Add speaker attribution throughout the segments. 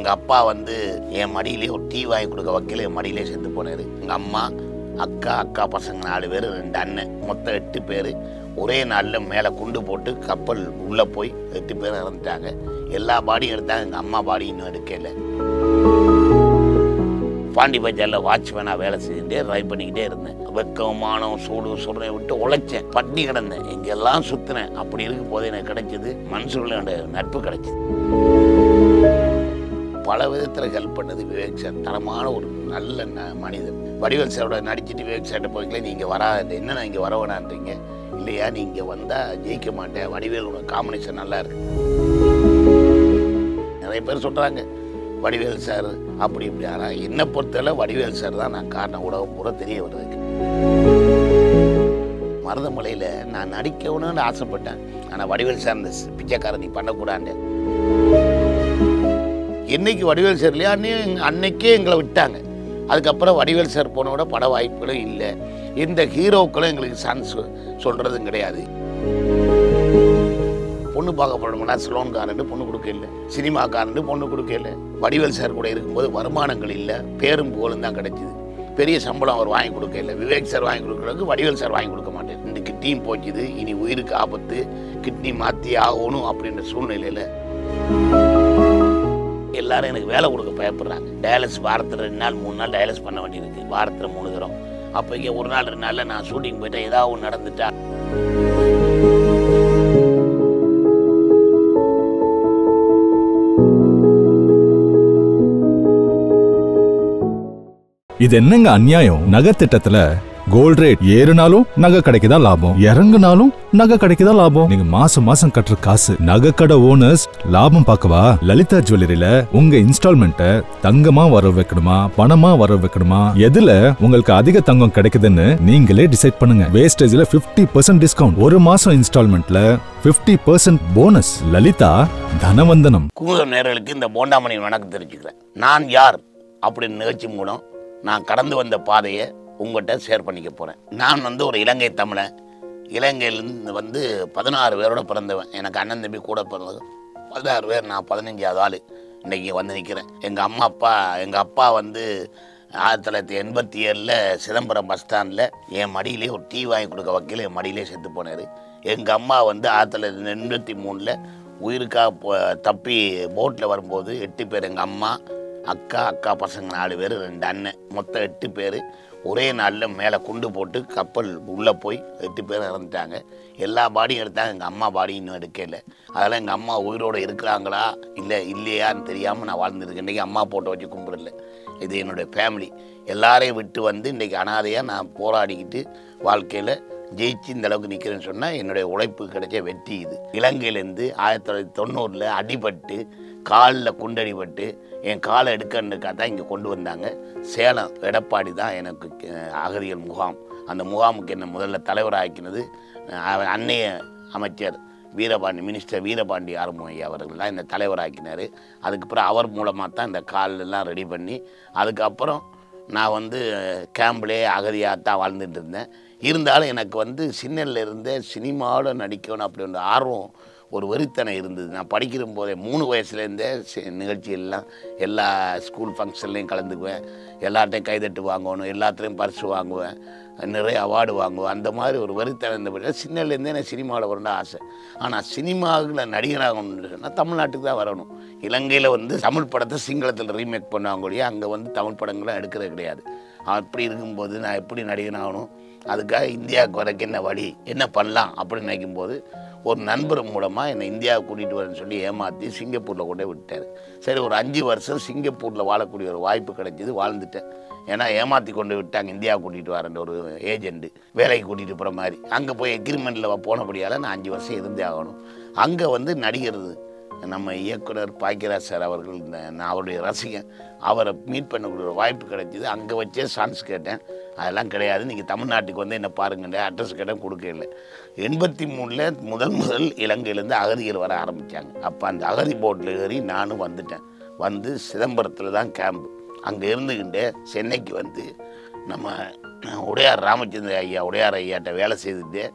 Speaker 1: எங்கள் அப்பா வந்து என் மடியிலே ஒரு டீ வாங்கி கொடுக்க வைக்கல என் மடியிலே செத்து போனார் எங்கள் அம்மா அக்கா அக்கா பசங்க நாலு பேர் ரெண்டு அண்ணன் மொத்தம் எட்டு பேர் ஒரே நாளில் மேலே குண்டு போட்டு கப்பல் உள்ளே போய் எட்டு பேர் இறந்துட்டாங்க எல்லா பாடியும் எடுத்தாங்க எங்கள் அம்மா பாடி இன்னும் எடுக்கல பாண்டி பஜாரில் வாட்ச்மேனாக வேலை செஞ்சுட்டே ட்ரைவ் பண்ணிக்கிட்டே இருந்தேன் வெக்கம் மானம் சூடு சுடுனை விட்டு உழைச்சேன் பட்டி கிடந்தேன் எங்கெல்லாம் சுற்றினேன் அப்படி இருக்கும் போது எனக்கு கிடைச்சது மனசுகளோட நட்பு கிடைச்சது பல விதத்தில் ஹெல்ப் பண்ணது விவேக் சார் தரமான ஒரு நல்ல ந- மனிதன் வடிவேல் சாரோட நடிச்சிட்டு விவேக் சார்ட்ட போய்க்கல நீங்கள் வராது என்ன நான் இங்கே வர வேணான்றீங்க இல்லையா நீங்கள் வந்தால் ஜெயிக்க மாட்டேன் வடிவேலோட காம்பினேஷன் நல்லா இருக்கு நிறைய பேர் சொல்கிறாங்க வடிவேல் சார் அப்படி இப்படி ஆனால் என்னை பொறுத்தவரை வடிவேல் சார் தான் நான் காரணம் உலகம் பூரா தெரிய வருதுக்கு மருதமலையில் நான் நடிக்கணும்னு ஆசைப்பட்டேன் ஆனால் வடிவேல் சார் இந்த பிச்சைக்காரன் நீ பண்ணக்கூடாது என்னைக்கு வடிவேல் சார் இல்லையா அன்னையே எங்க- அன்னைக்கே எங்களை விட்டாங்க அதுக்கப்புறம் வடிவேல் சார் போனோட பட வாய்ப்புகளும் இல்லை இந்த ஹீரோக்களும் எங்களுக்கு சான்ஸ் சொல்கிறதும் கிடையாது பொண்ணு பார்க்க போனோம்னா சிலோன்காரன் பொண்ணு கொடுக்கல சினிமாக்காரன் பொண்ணு கொடுக்கல வடிவேல் சார் கூட இருக்கும்போது வருமானங்கள் இல்லை பேரும் புகழும் தான் கிடைச்சிது பெரிய சம்பளம் அவர் வாங்கி கொடுக்கல விவேக் சார் வாங்கி கொடுக்குறதுக்கு வடிவேல் சார் வாங்கி கொடுக்க மாட்டேன் இந்த கிட்னியும் போச்சுது இனி உயிருக்கு ஆபத்து கிட்னி மாற்றி ஆகணும் அப்படின்ற சூழ்நிலையில் எல்லாரும் எனக்கு வேலை கொடுக்க பயப்படுறாங்க டயாலிஸ் வாரத்தில் ரெண்டு நாள் மூணு நாள் டயாலிஸ் பண்ண வேண்டியிருக்கு வாரத்தில் மூணு தரம் அப்போ இங்கே ஒரு நாள் ரெண்டு நாளில் நான் ஷூட்டிங் போயிட்டா ஏதாவது ஒன்று நடந்துட்டா
Speaker 2: இது என்னங்க அநியாயம் நகை திட்டத்துல கோல்ட் ரேட் ஏறுனாலும் நகை கிடைக்குதா லாபம் இறங்குனாலும் நகை கிடைக்குதா லாபம் நீங்க மாசம் மாசம் கட்டுற காசு நகை கடை ஓனர்ஸ் லாபம் பார்க்கவா லலிதா ஜுவல்லரியில உங்க இன்ஸ்டால்மெண்ட்டை தங்கமா வர வைக்கணுமா பணமா வர வைக்கணுமா எதுல உங்களுக்கு அதிக தங்கம் கிடைக்குதுன்னு நீங்களே டிசைட் பண்ணுங்க வேஸ்டேஜ்ல 50% பர்சன்ட் டிஸ்கவுண்ட் ஒரு மாசம் இன்ஸ்டால்மெண்ட்ல 50% பர்சன்ட் போனஸ் லலிதா தனவந்தனம்
Speaker 1: குமுதம் நேர்களுக்கு இந்த போண்டாமணி வணக்கம் தெரிஞ்சுக்கிறேன் நான் யார் அப்படின்னு நிகழ்ச்சி மூலம் நான் கடந்து வந்த பாதையை உங்கள்கிட்ட ஷேர் பண்ணிக்க போகிறேன் நான் வந்து ஒரு இலங்கை தமிழன் இலங்கையிலேருந்து வந்து பதினாறு பேரோட பிறந்தவன் எனக்கு அண்ணன் தம்பி கூட பிறந்தது பதினாறு பேர் நான் பதினஞ்சாவது ஆள் இன்றைக்கி வந்து நிற்கிறேன் எங்கள் அம்மா அப்பா எங்கள் அப்பா வந்து ஆயிரத்தி தொள்ளாயிரத்தி எண்பத்தி ஏழில் சிதம்பரம் பஸ் ஸ்டாண்டில் என் மடியிலே ஒரு டீ வாங்கி கொடுக்க வைக்கல என் மடியிலே செத்து போனார் எங்கள் அம்மா வந்து ஆயிரத்தி தொள்ளாயிரத்தி எண்பத்தி மூணில் உயிருக்காக போ- தப்பி போட்டில் வரும்போது எட்டு பேர் எங்கள் அம்மா அக்கா அக்கா பசங்க நாலு பேர் ரெண்டு அண்ணன் மொத்தம் எட்டு பேர் ஒரே நாளில் மேலே குண்டு போட்டு கப்பல் உள்ளே போய் எட்டு பேர் இறந்துட்டாங்க எல்லா பாடியும் எடுத்தாங்க எங்கள் அம்மா பாடி இன்னும் எடுக்கல அதெல்லாம் எங்கள் அம்மா உயிரோடு இருக்கிறாங்களா இல்லை இல்லையான்னு தெரியாமல் நான் வாழ்ந்துருக்கேன் இன்றைக்கி அம்மா போட்டோ வச்சு கும்பிடல இது என்னுடைய ஃபேமிலி எல்லாரையும் விட்டு வந்து இன்றைக்கி அனாதையாக நான் போராடிக்கிட்டு வாழ்க்கையில் ஜெயிச்சு இந்த அளவுக்கு நிற்கிறேன்னு சொன்னால் என்னுடைய உழைப்பு கிடைச்ச வெற்றி இது இலங்கையிலேருந்து ஆயிரத்தி தொள்ளாயிரத்தி தொண்ணூறில் அடிபட்டு காலில் குண்டடிபட்டு என் காலை எடுக்கணுக்கா தான் இங்கே கொண்டு வந்தாங்க சேலம் எடப்பாடி தான் எனக்கு அஹ், அகதிகள் முகாம் அந்த முகாமுக்கு என்ன முதல்ல தலைவராக்கினது அஹ், அன்னைய அமைச்சர் வீரபாண்டி மினிஸ்டர் வீரபாண்டி ஆறுமுக ஐயா அவர்கள் தான் இந்த தலைவராக்கினார் அதுக்கப்புறம் அவர் மூலமாக தான் இந்த காலெல்லாம் ரெடி பண்ணி அதுக்கப்புறம் நான் வந்து கேம்ப்லேயே அகதியாக தான் வாழ்ந்துட்டு இருந்தேன் இருந்தாலும் எனக்கு வந்து சின்னல்ல இருந்தே சினிமாவில் நடிக்கணும் அப்படின்ற ஆர்வம் ஒரு வெறித்தனம் இருந்தது நான் படிக்கிற போதே மூணு வயசுலேருந்தே சி- நிகழ்ச்சியெல்லாம் எல்லா ஸ்கூல் ஃபங்க்ஷன்லேயும் கலந்துக்குவேன் எல்லார்ட்டையும் கைதட்டு வாங்கணும் எல்லாத்துலேயும் பரிசு வாங்குவேன் நிறைய அவார்டு வாங்குவேன் அந்த மாதிரி ஒரு வெறித்தனம் இருந்த சின்னலேருந்தே எனக்கு சினிமாவில் வரணும் ஆசை ஆனால் சினிமாவில் நடிகராகணும்னு சொன்னால் தமிழ்நாட்டுக்கு தான் வரணும் இலங்கையில் வந்து தமிழ் படத்தை சிங்களத்தில் ரீமேக் பண்ணுவாங்க ஒழிய அங்கே வந்து தமிழ் படங்களை எடுக்கிறது கிடையாது அப்படி இருக்கும்போது நான் எப்படி நடிகன் ஆகணும் அதுக்காக இந்தியாவுக்கு வரக்கு என்ன வழி என்ன பண்ணலாம் அப்படின்னு நினைக்கும்போது ஒரு நண்பர் மூலமாக என்னை இந்தியாவுக்கு கூட்டிகிட்டு வரேன்னு சொல்லி ஏமாற்றி சிங்கப்பூரில் கொண்டு போய் விட்டார் சரி ஒரு அஞ்சு வருஷம் சிங்கப்பூரில் வாழக்கூடிய ஒரு வாய்ப்பு கிடைச்சிது வாழ்ந்துட்டேன் ஏன்னா ஏமாற்றி கொண்டு விட்டாங்க இந்தியாவுக்கு கூட்டிகிட்டு வரேன் ஒரு ஏஜென்ட்டு வேலைக்கு கூட்டிகிட்டு போகிற மாதிரி அங்கே போய் எக்ரிமெண்ட்டில் போனபடியால் நான் அஞ்சு வருஷம் இருந்தே ஆகணும் அங்கே வந்து நடிகர் நம்ம இயக்குனர் பாக்கியராஜ் சார் அவர்கள் இந்த நான் அவருடைய ரசிகன் அவரை மீட் பண்ணக்கூடிய ஒரு வாய்ப்பு கிடைச்சிது அங்கே வச்சே சான்ஸ் கேட்டேன் அதெல்லாம் கிடையாது நீங்கள் தமிழ்நாட்டுக்கு வந்து என்ன பாருங்கன்ற அட்ரஸ் கேட்டேன் கொடுக்கல எண்பத்தி மூணில் முதல் முதல் இலங்கையிலேருந்து அகதிகள் வர ஆரம்பித்தாங்க அப்போ அந்த அகதி போட்டில் ஏறி நானும் வந்துட்டேன் வந்து சிதம்பரத்தில் தான் கேம்ப் அங்கே இருந்துக்கிட்டு சென்னைக்கு வந்து நம்ம உடையார் ராமச்சந்திர ஐயா உடையார் ஐயாட்ட வேலை செய்துட்டு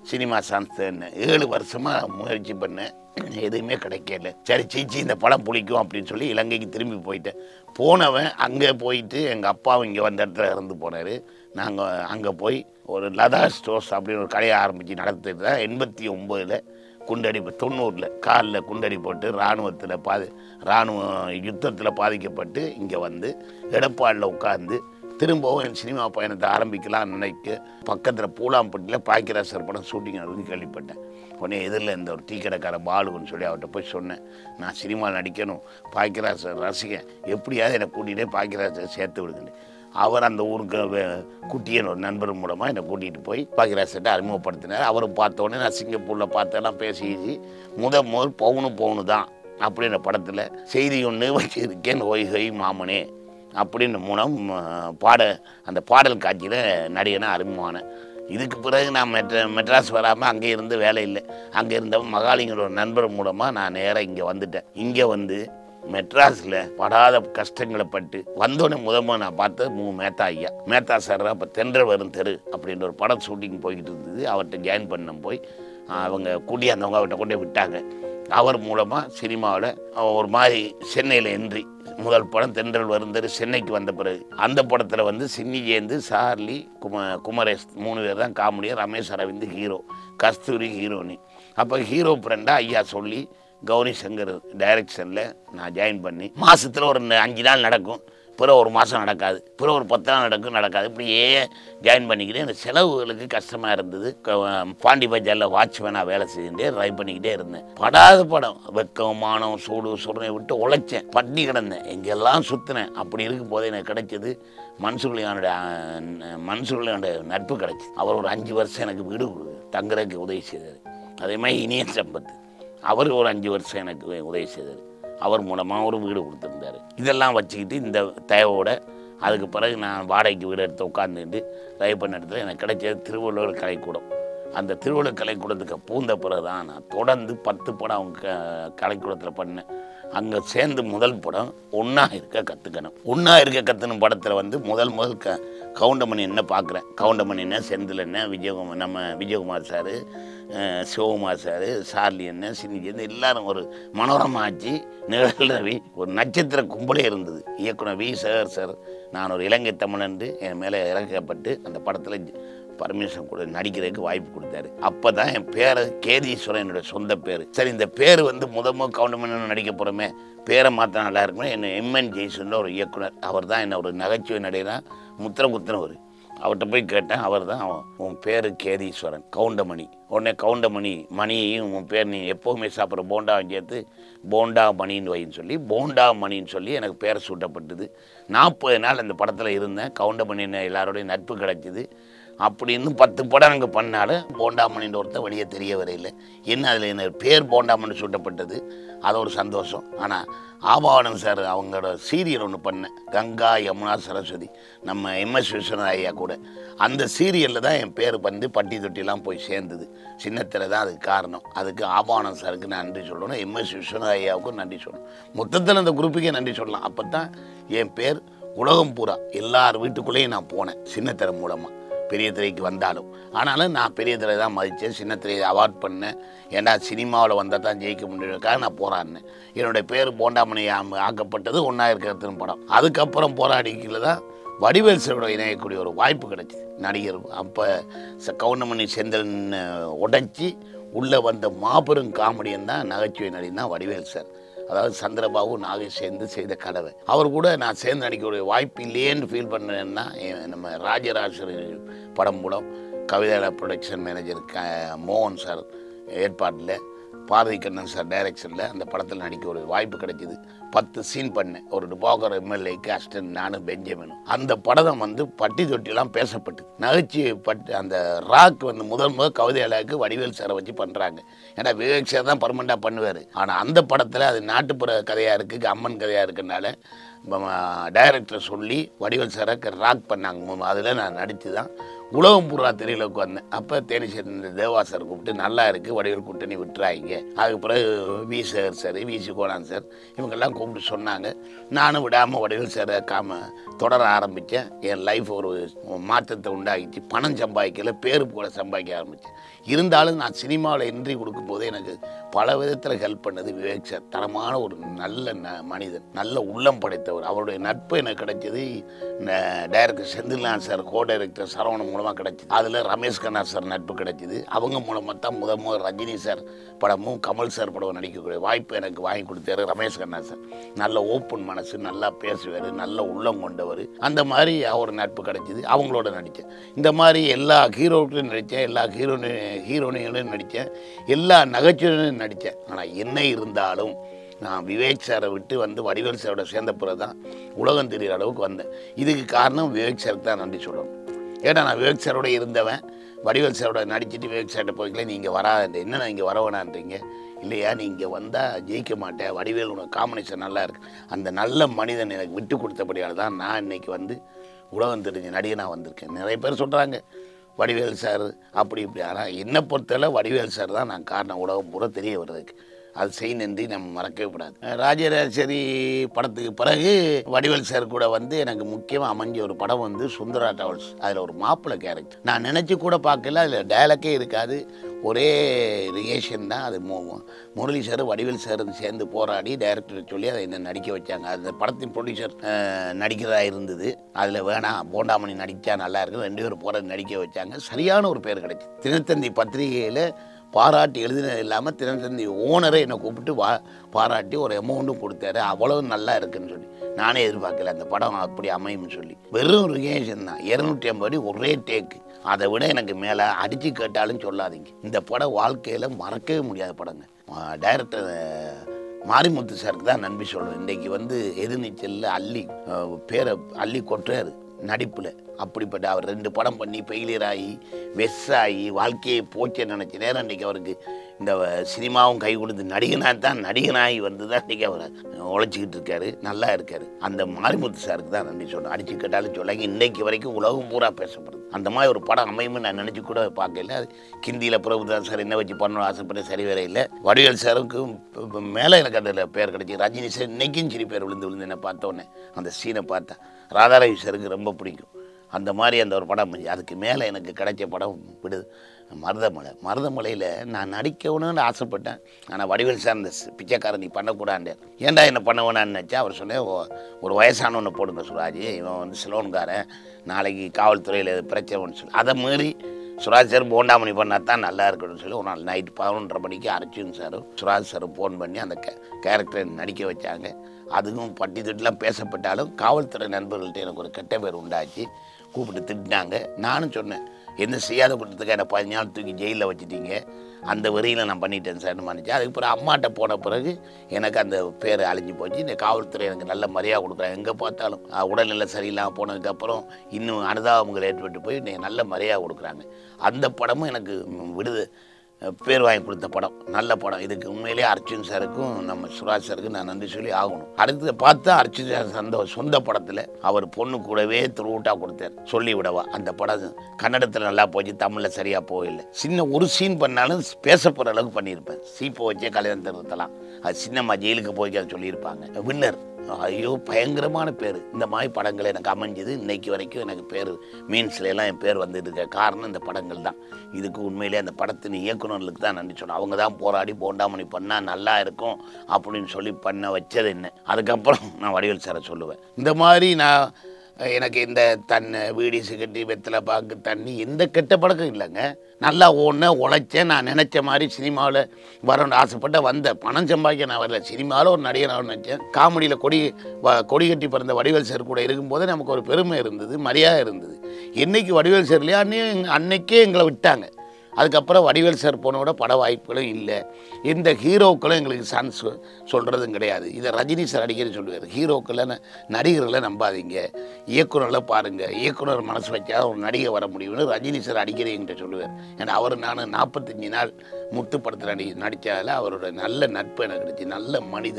Speaker 1: சினிமா சான்ஸ்ன்னு ஏழு வருஷமாக முயற்சி பண்ணேன் எதுவுமே கிடைக்கல சரி சீச்சி இந்த படம் பிடிக்கும் அப்படின்னு சொல்லி இலங்கைக்கு திரும்பி போயிட்டேன் போனவன் அங்கே போயிட்டு எங்கள் அப்பாவும் இங்கே வந்த இடத்துல இறந்து போனார் நாங்கள் அங்கே போய் ஒரு லதா ஸ்டோர்ஸ் அப்படின்னு ஒரு கடையை ஆரம்பித்து நடத்திட்டு தான் எண்பத்தி ஒம்போதில் குண்டடிப்பு தொண்ணூறில் காலில் குண்டடி போட்டு இராணுவத்தில் பாதி இராணுவ யுத்தத்தில் பாதிக்கப்பட்டு இங்கே வந்து எடப்பாடில் உட்கார்ந்து திரும்பவும் என் சினிமா பயணத்தை ஆரம்பிக்கலாம்னு நினைக்க பக்கத்தில் பூலாம்பட்டியில் பாக்கியராசர் படம் ஷூட்டிங் நடந்து கேள்விப்பட்டேன் உடனே எதிரில் இந்த ஒரு டீ கடைக்கார பாலுன்னு சொல்லி அவர்கிட்ட போய் சொன்னேன் நான் சினிமாவில் நடிக்கணும் பாக்கியராசர் ரசிகன் எப்படியாவது என்னை கூட்டிகிட்டே பாக்கியராசர் சேர்த்து விடுங்கன்னு அவர் அந்த ஊருக்கு வே- குட்டியன் ஒரு நண்பர் மூலமாக என்னை கூட்டிகிட்டு போய் பாக்கியராசர்கிட்ட அறிமுகப்படுத்தினார் அவரை பார்த்த உடனே நான் சிங்கப்பூரில் பார்த்தெல்லாம் பேசி முத முதல் பவுனு பவுனு தான் அப்படின்ற படத்தில் செய்தி ஒன்று வச்சிருக்கேன் ஒய் ஹொய் மாமனே அப்படின்னு மூலம் அஹ், பாட அந்த பாடல் காட்சியில் நடிகனாக அறிமுகமானேன் இதுக்கு பிறகு நான் மெட்ரா மெட்ராஸ் வராமல் அங்கே இருந்து வேலை இல்லை அங்கே இருந்த மகாலிங்கர் ஒரு நண்பர் மூலமாக நான் நேராக இங்கே வந்துட்டேன் இங்கே வந்து மெட்ராஸில் படாத கஷ்டங்களை பட்டு வந்தோடனே முதல்ல நான் பார்த்தது மூ மேத்தா ஐயா மேத்தா சார் அப்போ தென்றல் வரும் தெரு அப்படின்ற ஒரு படம் ஷூட்டிங் போய்கிட்டு இருந்தது அவர்கிட்ட ஜாயின் பண்ண போய் அவங்க கூட்டியாந்தவங்க அவர்கிட்ட கொண்டு போய் விட்டாங்க அவர் மூலமாக சினிமாவில் ஒரு மாதிரி சென்னையில் என்ட்ரி முதல் படம் தென்றல் வருந்தரு சென்னைக்கு வந்த பிறகு அந்த படத்தில் வந்து சின்னி ஜெயந்து சார்லி கும குமரேஷ் மூணு பேர் தான் காமெடியாக ரமேஷ் அரவிந்த் ஹீரோ கஸ்தூரி ஹீரோனி அப்போ ஹீரோ ஃப்ரெண்டாக ஐயா சொல்லி கௌரி சங்கர் டைரக்ஷனில் நான் ஜாயின் பண்ணி மாதத்தில் ஒரு ந- அஞ்சு நாள் நடக்கும் பிறகு ஒரு மாதம் நடக்காது பிறகு ஒரு பத்து நாள் நடக்கும் நடக்காது இப்படியே ஜாயின் பண்ணிக்கிட்டே எனக்கு செலவுகளுக்கு கஷ்டமாக இருந்தது க- பாண்டி பஜாரில் வாட்ச்மேனாக வேலை செஞ்சுட்டே ட்ரை பண்ணிக்கிட்டே இருந்தேன் படாத படம் வெக்கம் மானம் சூடு சுடனை விட்டு உழைச்சேன் பட்டி கிடந்தேன் எங்கெல்லாம் சுற்றினேன் அப்படி இருக்கும் போது எனக்கு கிடைச்சது மன்சூர்லியானோட மன்சூர்லியானோட நட்பு கிடைச்சி அவர் ஒரு அஞ்சு வருஷம் எனக்கு வீடு கொடு- தங்குறதுக்கு உதவி செய்தார் அதே மாதிரி இனிய சம்பத்து அவர் ஒரு அஞ்சு வருஷம் எனக்கு உதவி செய்தார் அவர் மூலமாக ஒரு வீடு கொடுத்துருந்தாரு இதெல்லாம் வச்சுக்கிட்டு இந்த தேவையோட அதுக்கு பிறகு நான் வாடகைக்கு வீடு எடுத்து உட்காந்துட்டு ட்ரைவ் பண்ண இடத்துல எனக்கு கிடைச்சது திருவள்ளுவர் கலைக்கூடம் அந்த திருவள்ளுவர் கலைக்கூடத்துக்கு பூந்த பிறகு தான் நான் தொடர்ந்து பத்து படம் அவங்க க- கலைக்கூடத்தில் பண்ணேன் அங்கே சேர்ந்து முதல் படம் ஒன்றா இருக்க கற்றுக்கணும் ஒன்றா இருக்க கற்றுன படத்தில் வந்து முதல் முதல் க கவுண்டமணி என்ன பார்க்குறேன் கவுண்டமணி என்ன செந்தில் என்ன விஜயகுமார் நம்ம விஜயகுமார் சார் சிவகுமார் சார் சார்லி என்ன சின்னிஜி எல்லாரும் ஒரு மனோரமா ஆட்சி நிழல் ரவி ஒரு நட்சத்திர கும்பலே இருந்தது இயக்குனர் வி சேகர் சார் நான் ஒரு இலங்கை தமிழன் என் மேலே இறக்கப்பட்டு அந்த படத்தில் பர்மிஷன் கொடு நடிக்கிறதுக்கு வாய்ப்பு கொடுத்தாரு அப்போ தான் என் பேர் கேதீஸ்வரன் என்னோட சொந்த பேர் சரி இந்த பேர் வந்து முத முத கவுண்டமன் நடிக்க போகிறோமே பேரை மாற்ற நல்லா இருக்குமே என்ன எம்என் ஜெய்சன் ஒரு இயக்குனர் அவர் தான் என்ன ஒரு நகைச்சுவை நடிகராக முத்திர குத்தினவர் அவர்கிட்ட போய் கேட்டேன் அவர் தான் உன் பேர் கேதீஸ்வரன் கவுண்டமணி உடனே கவுண்டமணி மணியையும் உன் பேர் நீ எப்போவுமே சாப்பிட்ற போண்டாவும் சேர்த்து போண்டா மணின்னு வைன்னு சொல்லி போண்டா மணின்னு சொல்லி எனக்கு பேர் சூட்டப்பட்டது நாற்பது நாள் அந்த படத்தில் இருந்தேன் கவுண்டமணின்னு எல்லாரோடையும் நட்பு கிடைச்சிது அப்படின்னு பத்து படம் அங்கே பண்ணாலும் போண்டாமணின்ற ஒருத்தன் வெளியே தெரிய வரையில் என்ன அதில் என்ன பேர் போண்டாமணி சூட்டப்பட்டது அது ஒரு சந்தோஷம் ஆனால் ஆபாவனம் சார் அவங்களோட சீரியல் ஒன்று பண்ணேன் கங்கா யமுனா சரஸ்வதி நம்ம எம்எஸ் விஸ்வநாத ஐயா கூட அந்த சீரியலில் தான் என் பேர் வந்து பட்டி தொட்டிலாம் போய் சேர்ந்தது சின்னத்தில் தான் அதுக்கு காரணம் அதுக்கு ஆபாவனம் சாருக்கு நான் நன்றி சொல்லணும் எம்எஸ் விஸ்வநாத ஐயாவுக்கும் நன்றி சொல்லணும் மொத்தத்தில் அந்த குரூப்புக்கே நன்றி சொல்லலாம் அப்போ தான் என் பேர் உலகம் பூரா எல்லார் வீட்டுக்குள்ளேயும் நான் போனேன் சின்னத்திரை மூலமாக பெரிய திரைக்கு வந்தாலும் ஆனாலும் நான் பெரிய திரை தான் மதித்தேன் சின்ன திரையை அவார்ட் பண்ணேன் ஏன்னா சினிமாவில் வந்தால் தான் ஜெயிக்க முடியுறதுக்காக நான் போராடினேன் என்னுடைய பேர் போண்டாமணி ஆம்- ஆக்கப்பட்டது ஒன்றா இருக்கிறதுன்னு படம் அதுக்கப்புறம் போராடிக்கல தான் வடிவேல் சாரோட இணையக்கூடிய ஒரு வாய்ப்பு கிடைச்சிது நடிகர் அப்போ ச கவுண்டமணி செந்தில் உடைச்சி உள்ளே வந்த மாபெரும் காமெடியன் தான் நகைச்சுவை நடிகன் தான் வடிவேல் சார் அதாவது சந்திரபாபு நாகேஷ் சேர்ந்து செய்த கலவை அவர் கூட நான் சேர்ந்து நடிக்கக்கூடிய வாய்ப்பு இல்லையேன்னு ஃபீல் பண்ணேன்னா என் நம்ம ராஜராஜர் படம் மூலம் கவிதா ப்ரொடக்ஷன் மேனேஜர் க மோகன் சார் ஏற்பாட்டில் பாரதி கண்ணன் சார் டைரக்ஷனில் அந்த படத்தில் நடிக்க ஒரு வாய்ப்பு கிடைச்சிது பத்து சீன் பண்ணேன் ஒரு டுபாகர் எம்எல்ஏக்கு அசிஸ்டன்ட் நானும் பெஞ்சமினும் அந்த படம் வந்து பட்டி தொட்டிலாம் பேசப்பட்டு நகைச்சுவை பட்டு அந்த ராக் வந்து முதல் முதல் கவிதையாளாக்கு வடிவேல் சாரை வச்சு பண்ணுறாங்க ஏன்னா விவேக் சார் தான் பர்மனெண்ட்டாக பண்ணுவார் ஆனால் அந்த படத்தில் அது நாட்டுப்புற கதையாக இருக்குது அம்மன் கதையாக இருக்கனால டைரக்டர் சொல்லி வடிவேல் சாரை ராக் பண்ணாங்க அதில் நான் நடித்து தான் உலகம் பூரா திரையிலுக்கு வந்தேன் அப்போ தேனிசேரி இந்த தேவாசர் கூப்பிட்டு நல்லா இருக்குது வடிவேல் கூட்டணி விட்டுறாங்க அதுக்கு பிறகு V sir sir V C கோலான் சார் இவங்கெல்லாம் கூப்பிட்டு சொன்னாங்க நானும் விடாமல் வடிவேல் சாரை காம தொடர ஆரம்பித்தேன் என் லைஃப் ஒரு மாற்றத்தை உண்டாகிச்சு பணம் சம்பாதிக்கல பேரு கூட சம்பாதிக்க ஆரம்பித்தேன் இருந்தாலும் நான் சினிமாவில் என்ட்ரி கொடுக்கும்போது எனக்கு பல விதத்தில் ஹெல்ப் பண்ணது விவேக் சார் தரமான ஒரு நல்ல ந மனிதன் நல்ல உள்ளம் படைத்தவர் அவருடைய நட்பு எனக்கு கிடைச்சது director Senthilnath sir co director Saravanan மூலமாக கிடைச்சிது அதில் ரமேஷ் கண்ணா சார் நட்பு கிடைச்சிது அவங்க மூலமாக தான் முத முதல் ரஜினி சார் படமும் கமல் சார் படம் நடிக்கக்கூடிய வாய்ப்பு எனக்கு வாங்கி கொடுத்தாரு ரமேஷ் கண்ணா சார் நல்ல ஓப்பன் மனசு நல்லா பேசுவார் நல்ல உள்ளம் கொண்டவர் அந்த மாதிரி அவர் நட்பு கிடைச்சிது அவங்களோட நடித்தேன் இந்த மாதிரி எல்லா ஹீரோக்களையும் நடித்தேன் எல்லா ஹீரோனி ஹீரோனிகளையும் நடித்தேன் எல்லா நகைச்சுவையும் நடித்தேன் ஆனால் என்ன இருந்தாலும் நான் விவேக் சாரை விட்டு வந்து வடிவேல் சாரோட சேர்ந்த பிறகு தான் உலகம் தெரிகிற அளவுக்கு வந்தேன் இதுக்கு காரணம் விவேக் சாருக்கு தான் நன்றி சொல்லணும் ஏன்னா நான் விவேக் சாரோட இருந்தவன் வடிவேல் சாரோட நடிச்சிட்டு விவேக் சார்ட்ட போய்க்கல நீங்கள் வராத என்ன நான் இங்கே வர வேணான்றீங்க இல்லையா நீ இங்கே வந்தால் ஜெயிக்க மாட்டேன் வடிவேல் உனக்கு காம்பினேஷன் நல்லா இருக்கு அந்த நல்ல மனிதன் எனக்கு விட்டு கொடுத்தபடியால் தான் நான் இன்னைக்கு வந்து உலகம் தெரிஞ்ச நடிகனாக வந்திருக்கேன் நிறைய பேர் சொல்கிறாங்க வடிவேல் சார் அப்படி இப்படி ஆனால் என்னை பொறுத்தவரை வடிவேல் சார் தான் நான் காரணம் உலகம் பூரா தெரிய வர்றதுக்கு அது செய் நன்றி நம்ம மறக்கவே கூடாது ராஜராஜேஸ்வரி படத்துக்கு பிறகு வடிவேல் சார் கூட வந்து எனக்கு முக்கியமாக அமைஞ்ச ஒரு படம் வந்து சுந்தரா டிராவல்ஸ் அதில் ஒரு மாப்பிள்ளை கேரக்டர் நான் நினச்சி கூட பார்க்கல அதில் டயலாக்கே இருக்காது ஒரே ரிலேஷன் தான் அது மு- முரளி சார் வடிவேல் சார் சேர்ந்து போராடி டைரக்டர் சொல்லி அதை என்ன நடிக்க வச்சாங்க அந்த படத்தின் ப்ரொடியூசர் நடிக்கிறதா இருந்தது அதில் வேணாம் போண்டாமணி நடித்தா நல்லா இருக்கும் ரெண்டு பேரும் போகிற நடிக்க வச்சாங்க சரியான ஒரு பேர் கிடைச்சு தினத்தந்தி பத்திரிகையில் பாராட்டி எழுதினது இல்லாமல் தினத்தந்தி ஓனரை என்னை கூப்பிட்டு வா பாராட்டி ஒரு அமௌண்ட்டும் கொடுத்தாரு அவ்வளவு நல்லா இருக்குன்னு சொல்லி நானே எதிர்பார்க்கல அந்த படம் அப்படி அமையும்னு சொல்லி வெறும் ரிகேஷன் தான் இரநூத்தி ஐம்பது ஒரே டேக்கு அதை விட எனக்கு மேலே அடித்து கேட்டாலும் சொல்லாதீங்க இந்த படம் வாழ்க்கையில் மறக்கவே முடியாத படங்க டைரக்டர் மாரிமுத்து சாருக்கு தான் நன்றி சொல்கிறேன் இன்றைக்கி வந்து எதிர்நீச்சலில் அள்ளி அஹ், பேரை அள்ளி கொட்டுறாரு நடிப்பில் அப்படிப்பட்ட அவர் ரெண்டு படம் பண்ணி ஃபெயிலியர் ஆகி வெஸ் ஆகி வாழ்க்கையை போச்சே நினச்ச நேரம் இன்றைக்கி அவருக்கு இந்த சினிமாவும் கை கொடுத்து நடிகனாக தான் நடிகனாகி வந்து தான் இன்றைக்கி அவர் உழைச்சிக்கிட்டு இருக்காரு நல்லா இருக்காரு அந்த மாரிமுத்து சாருக்கு தான் நன்றி சொல்லணும் அடிச்சு கேட்டாலும் சொல்லாங்க இன்னைக்கு வரைக்கும் உலகம் பூரா பேசப்படுது அந்த மாதிரி ஒரு படம் அமையும்னு நான் நினச்சி கூட பார்க்கல அது ஹிந்தியில் பிரபுதான் சார் என்ன வச்சு பண்ணணும் ஆசைப்பட்ட சரி வேற இல்லை வடிவேல் சாருக்கும் மேலே எனக்கு அதில் பேர் கிடைச்சி ரஜினி சார் இன்னைக்கும் சிரி பேர் விழுந்து விழுந்து என்ன பார்த்தோன்னே அந்த சீனை பார்த்தேன் ராதாரவி சாருக்கு ரொம்ப பிடிக்கும் அந்த மாதிரி அந்த ஒரு படம் அமைஞ்சு. அதுக்கு மேலே எனக்கு கிடைச்ச படம் விடு மருதமலை மருதமலையில் நான் நடிக்கணும்னு ஆசைப்பட்டேன் ஆனால் வடிவேல் சார் அந்த ஸ்- பிச்சைக்காரன் நீ பண்ணக்கூடாது ஏன்டா என்ன பண்ண வேணான்னு நினச்சா அவர் சொன்னேன் "ஓ- ஒரு வயசானவனை போடுங்க சுராஜ் இவன் வந்து சிலோன்காரன் நாளைக்கு காவல்துறையில் பிரச்சனைன்னு சொல்லி அதை மீறி சுராஜ் சார் போண்டாமணி பண்ணால் தான் நல்லா இருக்கணும்னு சொல்லி ஒரு நாள் நைட்டு பதினொன்றரை மணிக்கு அர்ஜுன் சாரும் சுராஜ் சாரும் ஃபோன் பண்ணி அந்த கே கேரக்டரை நடிக்க வச்சாங்க அதுவும் பட்டி திட்டலாம் பேசப்பட்டாலும் காவல்துறை நண்பர்கள்ட்ட எனக்கு ஒரு கெட்ட பேர் உண்டாச்சு கூப்பிட்டு திட்டினாங்க நானும் சொன்னேன் எந்த செய்யாத குற்றத்துக்கு என்னை பதினஞ்சு நாள் தூக்கி ஜெயிலில் வச்சுட்டீங்க அந்த வரியில் நான் பண்ணிட்டேன் சார்னு மன்னிச்சு அதுக்கு பிறகு அம்மாட்ட போன பிறகு எனக்கு அந்த பேர் அழிஞ்சு போச்சு இந்த காவல்துறை எனக்கு நல்ல மரியாதை கொடுக்குறாங்க எங்கே பார்த்தாலும் அஹ், உடல்நிலை சரியில்லாமல் போனதுக்கப்புறம் இன்னும் அனுதாபங்கள் ஏற்பட்டு போய் எனக்கு நல்ல மரியாதை கொடுக்குறாங்க அந்த படமும் எனக்கு ம், விடுது பேர் வாங்கி கொடுத்த படம் நல்ல படம் இதுக்கு உண்மையிலேயே அர்ஜுன் சாருக்கும் நம்ம சுராஜ் சாருக்கும் நான் நன்றி சொல்லி ஆகணும் அடுத்து பார்த்தா அர்ஜுன் சார் சொந்த சொந்த படத்தில் அவர் பொண்ணு கூடவே துருவுட்டாக கொடுத்தார் சொல்லி விடவா அந்த படம் கன்னடத்தில் நல்லா போச்சு தமிழில் சரியாக போகல சின்ன ஒரு சீன் பண்ணாலும் பேச போகிற அளவுக்கு பண்ணியிருப்பேன் சீப்பை வச்சே கல்யாணம் தருவத்தெல்லாம் அது சின்னம்மா ஜெயிலுக்கு போய் அதை சொல்லியிருப்பாங்க வின்னர் ஐயோ பயங்கரமான பேர் இந்த மாதிரி படங்கள் எனக்கு அமைஞ்சது இன்னைக்கு வரைக்கும் எனக்கு பேர் மீன்ஸ்ல எல்லாம் என் பேர் வந்துட்டு இருக்க காரணம் இந்த படங்கள் தான் இதுக்கு உண்மையிலே அந்த படத்தின் இயக்குனர்களுக்கு தான் நன்றி சொன்னேன் அவங்க தான் போராடி போண்டாமணி பண்ணால் நல்லா இருக்கும் அப்படின்னு சொல்லி பண்ண வச்சது என்ன அதுக்கப்புறம் நான் வடிவேல் சாரை சொல்லுவேன் இந்த மாதிரி நான் எனக்கு இந்த தன்னை வீடி சிகரெட்டு வெத்தலை பாக்கு தண்ணி எந்த கெட்ட பழக்கம் இல்லைங்க நல்லா ஓடினேன் உழைச்சேன் நான் நினச்ச மாதிரி சினிமாவில் வரணும்னு ஆசைப்பட்ட வந்தேன் பணம் சம்பாதிக்க நான் வரல சினிமாவில் ஒரு நடிகர் ஆகணும்னு நினச்சேன் காமெடியில் கொடி வ- கொடி கட்டி பிறந்த வடிவேல் சார் கூட இருக்கும்போது நமக்கு ஒரு பெருமை இருந்தது மரியாதை இருந்தது என்னைக்கு வடிவேல் சார் இல்லையா அன்னையும் அன்னைக்கே எங்களை விட்டாங்க அதுக்கப்புறம் வடிவேல் சார் போனோட பட வாய்ப்புகளும் இல்லை எந்த ஹீரோக்களும் எங்களுக்கு சான்ஸ் சொல்கிறதும் கிடையாது இதை ரஜினி சார் அடிக்கடி சொல்லுவார் ஹீரோக்களை ந- நடிகர்களை நம்பாதீங்க இயக்குனர்களை பாருங்கள் இயக்குனர் மனசு வச்சா ஒரு நடிகை வர முடியும்னு ரஜினி சார் அடிக்கடி என்கிட்ட சொல்லுவார் ஏன்னா அவர் நான் நாற்பத்தஞ்சு நாள் முத்து படத்தில் நடி நடித்ததில் அவரோட நல்ல நட்பு எனக்கு கிடைச்சி நல்ல மனிதன்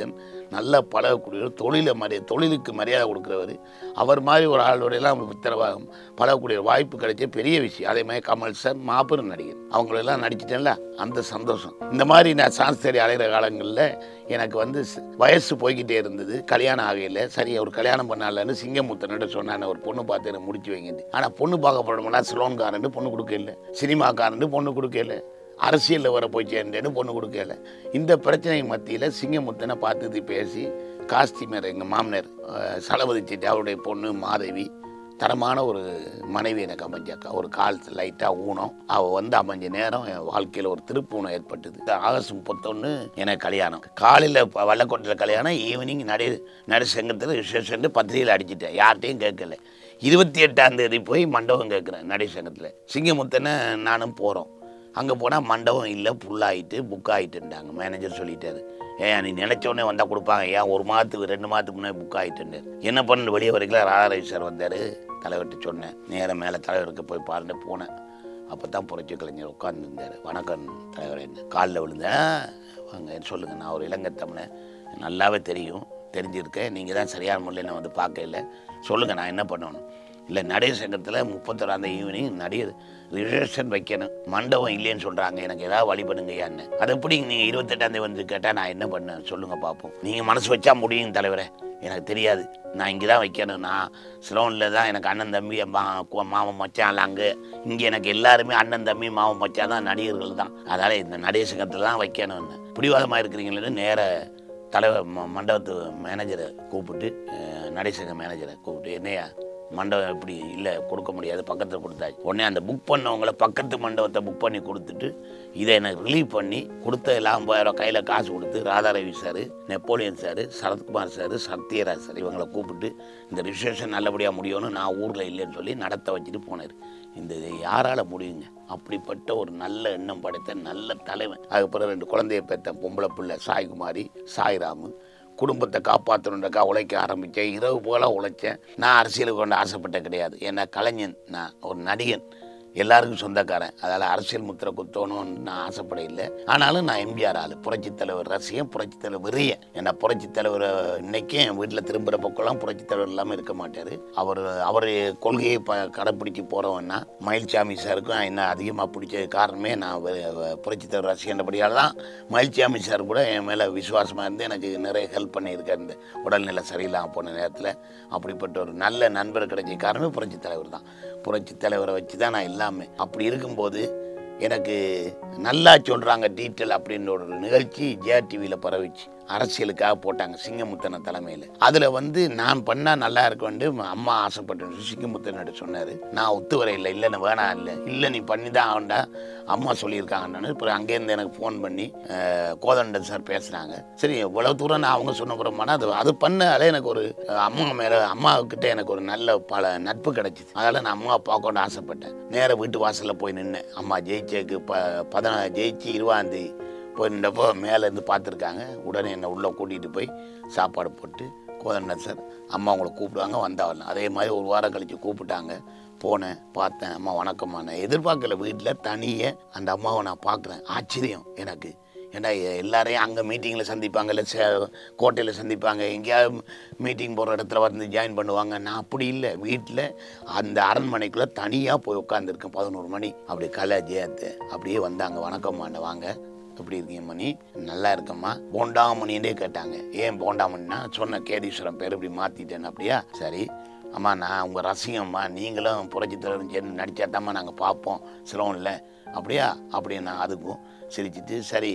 Speaker 1: நல்ல பழகக்கூடியவர் தொழிலை மரியாதை தொழிலுக்கு மரியாதை கொடுக்குறவர் அவர் மாதிரி ஒரு ஆளோடையெல்லாம் இத்தனை பழகக்கூடிய வாய்ப்பு கிடைச்ச பெரிய விஷயம் அதே மாதிரி கமல் சார் மாபெரும் நடிகர் அவங்களெல்லாம் நடிச்சிட்டேன்ல அந்த சந்தோஷம் இந்த மாதிரி நான் சான்ஸ் தேடி அலைகிற காலங்களில் எனக்கு வந்து ஸ்- வயசு போய்கிட்டே இருந்தது கல்யாணம் ஆகையில் சரி ஒரு கல்யாணம் பண்ணாலன்னு சிங்கமுத்தன்ட்டு சொன்னான் ஒரு பொண்ணு பார்த்து எனக்கு முடிச்சு வைங்கிட்டு ஆனால் பொண்ணு பார்க்க போனோம்னா சிலோன்காரன்ட்டு பொண்ணு கொடுக்கல சினிமாக்காரன்ட்டு பொண்ணு கொடுக்கல அரசியலில் வர போய் சேர்ந்தேன்னு பொண்ணு கொடுக்கல இந்த பிரச்சனை மத்தியில் சிங்கமுத்தனை பார்த்து பேசி காஸ்டிமர் எங்கள் மாமனார் அஹ், சலபதிச்சிட்டு அவருடைய பொண்ணு மாதவி தரமான ஒரு மனைவி எனக்கு அமைஞ்சாக்கா ஒரு கால் லைட்டாக ஊனம் அவள் வந்து அமைஞ்ச நேரம் என் வாழ்க்கையில் ஒரு திருப்பூணம் ஏற்பட்டது இந்த ஆகஸ்ட் முப்பத்தொன்று எனக்கு கல்யாணம் காலையில் வல்லக்கோட்டையில் கல்யாணம் ஈவினிங் நடு நடு சங்கத்தில் ரிசப்ஷன் பத்திரிகையில் அடிச்சிட்டேன் யார்கிட்டையும் கேட்கல இருபத்தி எட்டாம் தேதி போய் மண்டபம் கேட்குறேன் நடு சங்கத்தில் சிங்கமுத்தனை நானும் போகிறோம் அங்கே போனால் மண்டபம் இல்லை ஃபுல்லாகிட்டு புக் ஆகிட்டுண்டாங்க மேனேஜர் சொல்லிட்டாரு ஏன் நீ நினைச்ச உடனே வந்தால் கொடுப்பாங்க ஏன் ஒரு மாதத்துக்கு ரெண்டு மாதத்துக்கு முன்னாடி புக் ஆகிட்டுன்னு என்ன பண்ணு வெளியே வரைக்கும் ராதாரவி சார் வந்தார் தலைவர்கிட்ட சொன்னேன் நேரம் மேலே தலைவருக்கு போய் பாருன்னு போனேன் அப்போ தான் புரட்சி கலைஞர் உட்காந்துருந்தார் வணக்கம் தலைவர் என்ன காலில் விழுந்தேன் வாங்க சொல்லுங்கள் நான் ஒரு இலங்கை தமிழன் நல்லாவே தெரியும் தெரிஞ்சிருக்கேன் நீங்கள் தான் சரியான முறையில் நான் வந்து பார்க்கல சொல்லுங்கள் நான் என்ன பண்ணணும் இல்லை நடிகர் சங்கத்தில் முப்பத்தொராந்தேதி ஈவினிங் நடிகர் ரிசர்வேஷன் வைக்கணும் மண்டபம் இல்லைன்னு சொல்கிறாங்க எனக்கு ஏதாவது வழி பண்ணுங்கய்யான்னு அது எப்படி நீங்கள் இருபத்தெட்டாந்தேதி வந்து கேட்டால் நான் என்ன பண்ணேன் சொல்லுங்கள் பார்ப்போம் நீங்கள் மனசு வச்சா முடியும் தலைவரே எனக்கு தெரியாது நான் இங்கே தான் வைக்கணும் நான் சிலோனில் தான் எனக்கு அண்ணன் தம்பி மா கு- மாமன் மச்சான் அங்கே இங்கே எனக்கு எல்லாருமே அண்ணன் தம்பி மாமன் மச்சான் தான் நடிகர்கள் தான் அதனால் இந்த நடிகர் சங்கத்தில் தான் வைக்கணும்னு பிடிவாதமாக இருக்கிறீங்களேன்னு நேர தலைவர் ம- மண்டபத்து மேனேஜரை கூப்பிட்டு அஹ், நடிகர் சங்க மேனேஜரை கூப்பிட்டு என்னையா மண்டபம் எப்படி இல்லை கொடுக்க முடியாது பக்கத்தில் கொடுத்தாச்சு உடனே அந்த புக் பண்ணவங்கள பக்கத்து மண்டபத்தை புக் பண்ணி கொடுத்துட்டு இதை எனக்கு ரிலீவ் பண்ணி கொடுத்த எல்லாம் ஐம்பதாயிரம் கையில் காசு கொடுத்து Radharavi sir Napoleon sir Sarathkumar sir Sathyaraj sir இவங்களை கூப்பிட்டு இந்த ரிசர்வேஷன் நல்லபடியாக முடியும்னு நான் ஊரில் இல்லைன்னு சொல்லி நடத்த வச்சுட்டு போனார் இந்த இது யாரால் முடியுங்க அப்படிப்பட்ட ஒரு நல்ல எண்ணம் படைத்த நல்ல தலைவன் அதுக்கப்புறம் ரெண்டு குழந்தைய பெற்ற பொம்பளை பிள்ளை சாய்குமாரி சாய்ராமு குடும்பத்தை காப்பாற்றணுன்றக்கா உழைக்க ஆரம்பித்தேன் இரவு போல உழைச்சேன் நான் அரசியலுக்கு கொண்டு ஆசைப்பட்ட கிடையாது ஏன்னா கலைஞன் நான் ஒரு நடிகன் எல்லாருக்கும் சொந்தக்காரன் அதால் அரசியல் முத்திரை குத்தணும்னு நான் ஆசைப்பட இல்லை ஆனாலும் நான் எம்ஜிஆர் ஆள் புரட்சித் தலைவர் ரசிகன் புரட்சித் தலைவர் வெறியன் ஏன்னா புரட்சித் தலைவர் இன்னைக்கும் என் வீட்டில் திரும்புகிற பக்கம்லாம் புரட்சித் தலைவர் இல்லாமல் இருக்க மாட்டார் அவர் அவர் கொள்கையை ப கடைப்பிடிச்சி போகிறவன்னா மயில்சாமி சாருக்கும் என்ன அதிகமாக பிடிச்ச காரணமே நான் வெ- வெ- புரட்சித் தலைவர் ரசிகன்றபடியால் தான் மயில்சாமி சார் கூட என் மேலே விசுவாசமாக இருந்து எனக்கு நிறைய ஹெல்ப் பண்ணியிருக்காரு இந்த உடல்நிலை சரியில்லாமல் போன நேரத்தில் அப்படிப்பட்ட ஒரு நல்ல நண்பர் கிடைச்ச காரணமே புரட்சித் தலைவர் தான் புரட்சித் தலைவரை வச்சு தான் நான் எல்லாமே அப்படி இருக்கும்போது எனக்கு நல்லா சொல்கிறாங்க டீட்டெயில் அப்படின்ற ஒரு நிகழ்ச்சி ஜேஆர் டிவியில் பரவிச்சு அரசியலுக்காக போட்டாங்க சிங்கமுத்தன தலைமையில் அதில் வந்து நான் பண்ணால் நல்லா இருக்கும்னு அம்மா ஆசைப்பட்டு சிங்கமுத்தன் சொன்னார் நான் ஒத்து வர இல்லை இல்லை நான் வேணாம் இல்லை இல்லை நீ பண்ணி தான் ஆகண்டா அம்மா சொல்லியிருக்காங்கன்னு இப்போ அங்கேருந்து எனக்கு ஃபோன் பண்ணி அஹ், கோதண்டன் சார் பேசுனாங்க சரி இவ்வளோ தூரம் நான் அவங்க சொன்ன பிறமான அது அது பண்ணாலே எனக்கு ஒரு அஹ், அம்மா மேலே அம்மாவுக்கிட்ட எனக்கு ஒரு நல்ல பல நட்பு கிடைச்சிது அதனால் நான் அம்மா பார்க்கணும்னு ஆசைப்பட்டேன் நேரா வீட்டு வாசலில் போய் நின்னேன் அம்மா ஜெயிச்சதுக்கு ப பதினா ஜெயிச்சு இருபதாந்தேதி போய் நின்றப்போ மேலேருந்து பார்த்துருக்காங்க உடனே என்னை உள்ளே கூட்டிகிட்டு போய் சாப்பாடு போட்டு கோதண்டன் சார் அம்மா உங்களை கூப்பிடுவாங்க வந்தாவல அதே மாதிரி ஒரு வாரம் கழித்து கூப்பிட்டாங்க போனேன் பார்த்தேன் அம்மா வணக்கம்மா நான் எதிர்பார்க்கல வீட்டில் தனியே அந்த அம்மாவை நான் பார்க்குறேன் ஆச்சரியம் எனக்கு ஏன்னா எ- எல்லாரையும் அங்கே மீட்டிங்கில் சந்திப்பாங்கல்ல சே கோட்டையில் சந்திப்பாங்க எங்கேயாவது மீட்டிங் போகிற இடத்துல வந்து ஜாயின் பண்ணுவாங்க நான் அப்படி இல்லை வீட்டில் அந்த அரண்மனைக்குள்ளே தனியாக போய் உட்காந்துருக்கேன் பதினோரு மணி அப்படி கலை ஜெயத்து அப்படியே வந்தாங்க வணக்கம்மாண்ட வாங்க எப்படி இருக்கீங்க மணி நல்லா இருக்கம்மா போண்டாமணின்னே கேட்டாங்க ஏன் போண்டாமணினா சொன்ன கேதீஸ்வரன் பேர் இப்படி மாற்றிட்டேன் அப்படியா சரி அம்மா நான் உங்கள் ரசிகம்மா நீங்களும் புரட்சி தலைவரும் சேர்ந்து நடிச்சாத்தாம்மா நாங்கள் பார்ப்போம் சிலோனில் அப்படியா அப்படின்னு நான் அதுக்கும் சிரிச்சிட்டு சரி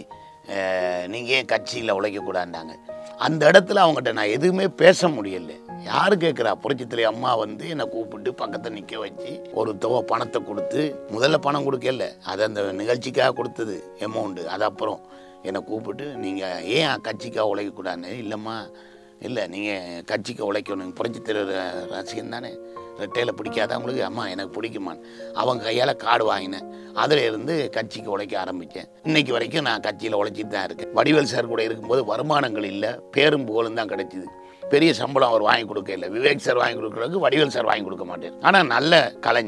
Speaker 1: நீங்கள் ஏன் கட்சியில் உழைக்கக்கூடாதுன்னாங்க அந்த இடத்துல அவங்ககிட்ட நான் எதுவுமே பேச முடியல யார் கேட்குறா புரட்சித்துறை அம்மா வந்து என்னை கூப்பிட்டு பக்கத்தில் நிற்க வச்சு ஒரு தொகை பணத்தை கொடுத்து முதல்ல பணம் கொடுக்கல அது அந்த நிகழ்ச்சிக்காக கொடுத்தது அமௌண்ட்டு அது அப்புறம் என்னை கூப்பிட்டு நீங்கள் ஏன் கட்சிக்காக உழைக்கக்கூடாதுன்னு இல்லைம்மா இல்லை நீங்கள் கட்சிக்கு உழைக்கணும் புரட்சித்துறை ரசிகன் தானே ரெட்டையில் பிடிக்காத உங்களுக்கு அம்மா எனக்கு பிடிக்குமான்னு அவங்க கையால் கார்டு வாங்கினேன் அதில் இருந்து கட்சிக்கு உழைக்க ஆரம்பித்தேன் இன்னைக்கு வரைக்கும் நான் கட்சியில் உழைச்சிட்டு தான் இருக்கேன் வடிவேல் சார் கூட இருக்கும்போது வருமானங்கள் இல்லை பேரும் புகழும் தான் கிடைச்சிது பெரிய சம்பளம் அவர் வாங்கி கொடுக்க இல்லை விவேக் சார் வாங்கி கொடுக்குறதுக்கு வடிவேல் சார் வாங்கி கொடுக்க மாட்டேன் ஆனால் நல்ல கலைஞன்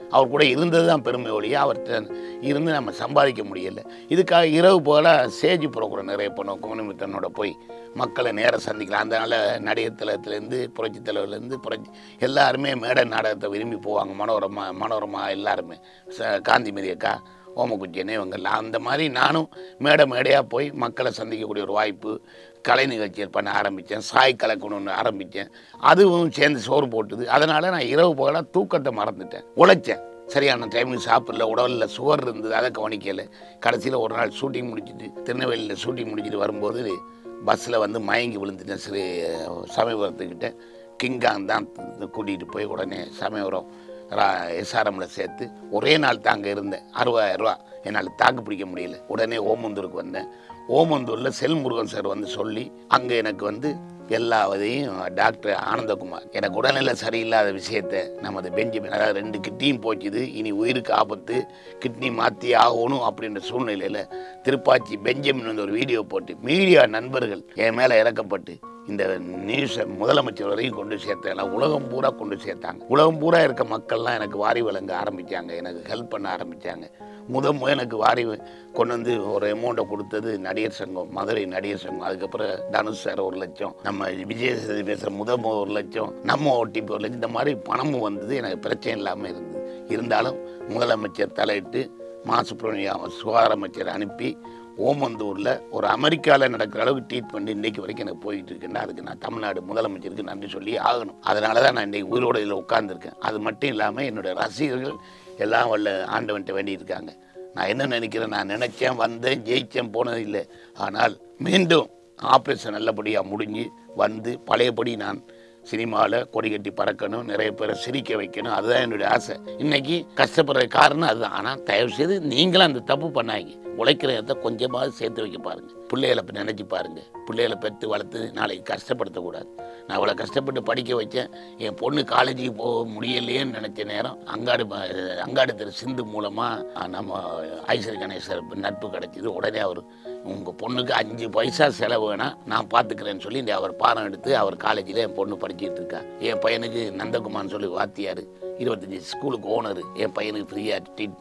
Speaker 1: அவர் கூட இருந்தது தான் பெருமை ஒழிய அவர்கிட்ட இருந்து நம்ம சம்பாதிக்க முடியல இதுக்காக இரவு போல ஸ்டேஜ் ப்ரோக்ராம் நிறைய பண்ணுவோம் குமணிமித்தனோட போய் மக்களை நேரம் சந்திக்கலாம் அதனால் நடிகர் தலத்துலேருந்து புரட்சி தலைவர்லேருந்து புரட்சி எல்லாருமே மேடை நாடகத்தை விரும்பி போவாங்க மனோரமா மனோரமா எல்லாருமே ச காந்திமதி அக்கா ஓமகுச்சியனே இவங்கெல்லாம் அந்த மாதிரி நானும் மேடை மேடையாக போய் மக்களை சந்திக்கக்கூடிய ஒரு வாய்ப்பு கலை நிகழ்ச்சிகள் பண்ண ஆரம்பித்தேன் சாய் கலக்கணும்னு ஆரம்பித்தேன் அதுவும் சேர்ந்து சோறு போட்டுது அதனால் நான் இரவு போகலாம் தூக்கத்தை மறந்துட்டேன் உழைச்சேன் சரியான டைமுக்கு சாப்பிடல உடலில் சுவர் இருந்தது அதை கவனிக்கலை கடைசியில் ஒரு நாள் ஷூட்டிங் முடிச்சிட்டு திருநெல்வேலியில் ஷூட்டிங் முடிச்சிட்டு வரும்போது பஸ்ஸில் வந்து மயங்கி விழுந்துட்டேன் சிறு சமயபுரத்துக்கிட்ட கிங்காங் தான் கூட்டிகிட்டு போய் உடனே சமயபுரம் எஸ்ஆர்எம்மில் சேர்த்து ஒரே நாள் தாங்க இருந்தேன் அறுபதாயிரம் ரூபா என்னால் தாக்கு பிடிக்க முடியல உடனே ஓமந்தூருக்கு வந்தேன் ஓமந்தூரில் செல்முருகன் சார் வந்து சொல்லி அங்கே எனக்கு வந்து எல்லா இதையும் டாக்டர் ஆனந்தகுமார் எனக்கு உடல்நிலை சரியில்லாத விஷயத்தை நமது பெஞ்சமின் அதாவது ரெண்டு கிட்னியும் போச்சுது இனி உயிருக்கு ஆபத்து கிட்னி மாற்றி ஆகணும் அப்படின்ற சூழ்நிலையில் திருப்பாச்சி பெஞ்சமின் வந்து ஒரு வீடியோ போட்டு மீடியா நண்பர்கள் என் மேலே இறக்கப்பட்டு இந்த நியூஸை முதலமைச்சர் வரையும் கொண்டு சேர்த்தாங்க உலகம் பூரா கொண்டு சேர்த்தாங்க உலகம் பூரா இருக்க மக்கள்லாம் எனக்கு வாரி வழங்க ஆரம்பித்தாங்க எனக்கு ஹெல்ப் பண்ண ஆரம்பித்தாங்க முத முத எனக்கு வாரி கொண்டு வந்து ஒரு அமௌண்ட்டை கொடுத்தது நடிகர் சங்கம் மதுரை நடிகர் சங்கம் அதுக்கப்புறம் தனுஷ் சார் ஒரு லட்சம் நம்ம விஜய் சேதுபதி பேசுகிற முத மு- ஒரு லட்சம் நம்ம ஓடிபி ஒரு லட்சம் இந்த மாதிரி பணமும் வந்தது எனக்கு பிரச்சனை இல்லாமல் இருந்தது இருந்தாலும் முதலமைச்சர் தலையிட்டு மா சுப்பிரமணியா சுகாதார அமைச்சர் அனுப்பி ஓமந்தூரில் ஒரு அமெரிக்காவில் நடக்கிற அளவுக்கு ட்ரீட்மெண்ட் இன்றைக்கு வரைக்கும் எனக்கு போயிட்டு இருக்குன்னா அதுக்கு நான் தமிழ்நாடு முதலமைச்சருக்கு நன்றி சொல்லி ஆகணும் அதனால தான் நான் இன்றைக்கி உயிரோடு இதில் உட்கார்ந்திருக்கேன் அது மட்டும் இல்லாமல் என்னுடைய ரசிகர்கள் எல்லாம் வல்ல ஆண்டவன்ட்ட வேண்டியிருக்காங்க நான் என்ன நினைக்கிறேன் நான் நினைச்சேன் வந்தேன் ஜெயிச்சேன் போனது இல்லை ஆனால் மீண்டும் ஆப்ரேஷன் நல்லபடியாக முடிஞ்சு வந்து பழையபடி நான் சினிமாவில் கொடி கட்டி பறக்கணும் நிறைய பேரை சிரிக்க வைக்கணும் அதுதான் என்னுடைய ஆசை இன்னைக்கு கஷ்டப்படுற காரணம் அதுதான் ஆனால் தயவு செய்து நீங்களும் அந்த தப்பு பண்ணாங்க உழைக்கிற இடத்த கொஞ்சமாவது சேர்த்து வைக்க பாருங்க பிள்ளைகளை இப்ப நினைச்சு பாருங்க பிள்ளைகளை பெற்று வளர்த்து நாளைக்கு கஷ்டப்படுத்தக்கூடாது நான் அவ்வளோ கஷ்டப்பட்டு படிக்க வச்சேன் என் பொண்ணு காலேஜுக்கு போக முடியலையேன்னு நினச்ச நேரம் அங்காடு ம- அங்காடு திரு சிந்து மூலமாக நம்ம ஐஸ்வரி கணேசர் நட்பு கிடைச்சிது உடனே அவர் உங்கள் பொண்ணுக்கு அஞ்சு பைசா செலவு வேணால் நான் பார்த்துக்கிறேன்னு சொல்லி இந்த அவர் பாடம் எடுத்து அவர் காலேஜில் என் பொண்ணு படிச்சிட்டு இருக்கா என் பையனுக்கு நந்தகுமார்னு சொல்லி வாத்தியார் இருபத்தஞ்சி ஸ்கூலுக்கு ஓனர் என் பையனுக்கு ஃப்ரீயாக டீ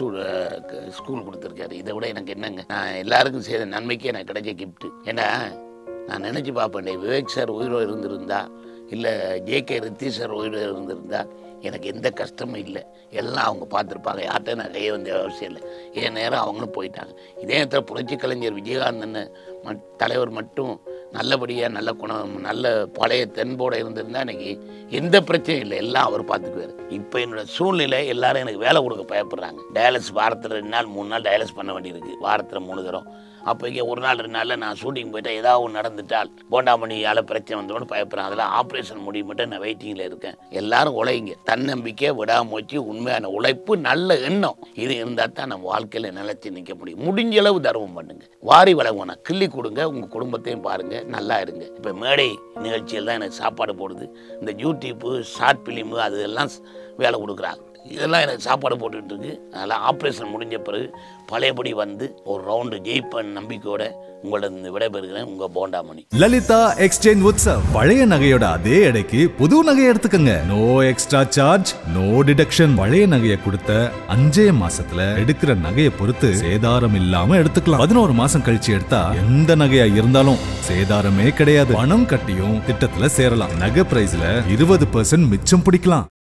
Speaker 1: ஸ்கூல் கொடுத்துருக்காரு இதை விட எனக்கு என்னங்க நான் எல்லாருக்கும் செய்த நன்மைக்கு எனக்கு கிடைச்ச கிஃப்ட்டு ஏன்னா நான் நினச்சி பார்ப்பேன் விவேக் சார் உயிரோடு இருந்திருந்தா இல்லை ஜேகே ரித்தி சார் உயிரோடு இருந்திருந்தா எனக்கு எந்த கஷ்டமும் இல்லை எல்லாம் அவங்க பார்த்துருப்பாங்க யார்கிட்ட நான் கைய வந்த அவசியம் இல்லை என் நேரம் அவங்களும் போயிட்டாங்க இதே நேரத்தில் புரட்சி கலைஞர் விஜயகாந்தன் மட் தலைவர் மட்டும் நல்லபடியாக நல்ல குணம் நல்ல பழைய தென்போட இருந்திருந்தா இன்னைக்கு எந்த பிரச்சனையும் இல்லை எல்லாம் அவர் பார்த்துக்குவார் இப்போ என்னோட சூழ்நிலை எல்லாரும் எனக்கு வேலை கொடுக்க பயப்படுறாங்க டயாலிஸ் வாரத்தில் ரெண்டு நாள் மூணு நாள் டயாலிஸ் பண்ண வேண்டியிருக்கு வாரத்தில் மூணு தரம் அப்போ இங்கே ஒரு நாள் ரெண்டு நாளில் நான் ஷூட்டிங் போயிட்டா ஏதாவது ஒன்று நடந்துட்டால் போண்டாமணியால் பிரச்சனை வந்துடும் பயப்படுறேன் அதில் ஆப்ரேஷன் முடியும் மட்டும் நான் வெயிட்டிங்கில் இருக்கேன் எல்லாரும் உழைங்க தன்னம்பிக்கை விடாமூச்சு உண்மையான உழைப்பு நல்ல எண்ணம் இது இருந்தால் தான் நம்ம வாழ்க்கையில் நிலைச்சு நிற்க முடியும் முடிஞ்ச அளவு தர்மம் பண்ணுங்க வாரி வழங்குவேன் கிள்ளி கொடுங்க உங்கள் குடும்பத்தையும் பாருங்க நல்லா இருங்க இப்போ மேடை நிகழ்ச்சியில் தான் எனக்கு சாப்பாடு போடுது இந்த யூடியூப்பு ஷார்ட் ஃபிலிமு அது எல்லாம் வேலை கொடுக்குறாங்க இதெல்லாம் எனக்கு சாப்பாடு போட்டுக்கிட்டு இருக்கு அதனால் ஆப்ரேஷன் முடிஞ்ச பிறகு பழையபடி வந்து ஒரு ரவுண்டு ஜெயிப்பேன் நம்பிக்கையோட உங்களிடம் விடைபெறுகிறேன் உங்கள் போண்டாமணி
Speaker 2: லலிதா எக்ஸ்சேஞ்ச் உற்சவ் பழைய நகையோட அதே எடைக்கு புது நகை எடுத்துக்கங்க no extra charge no deduction பழைய நகையை கொடுத்த அஞ்சே மாசத்துல எடுக்கிற நகையை பொறுத்து சேதாரம் இல்லாம எடுத்துக்கலாம் பதினோரு மாசம் கழிச்சு எடுத்தா எந்த நகையா இருந்தாலும் சேதாரமே கிடையாது பணம் கட்டியும் திட்டத்துல சேரலாம் நகை பிரைஸ்ல இருபது மிச்சம் பிடிக்கலாம்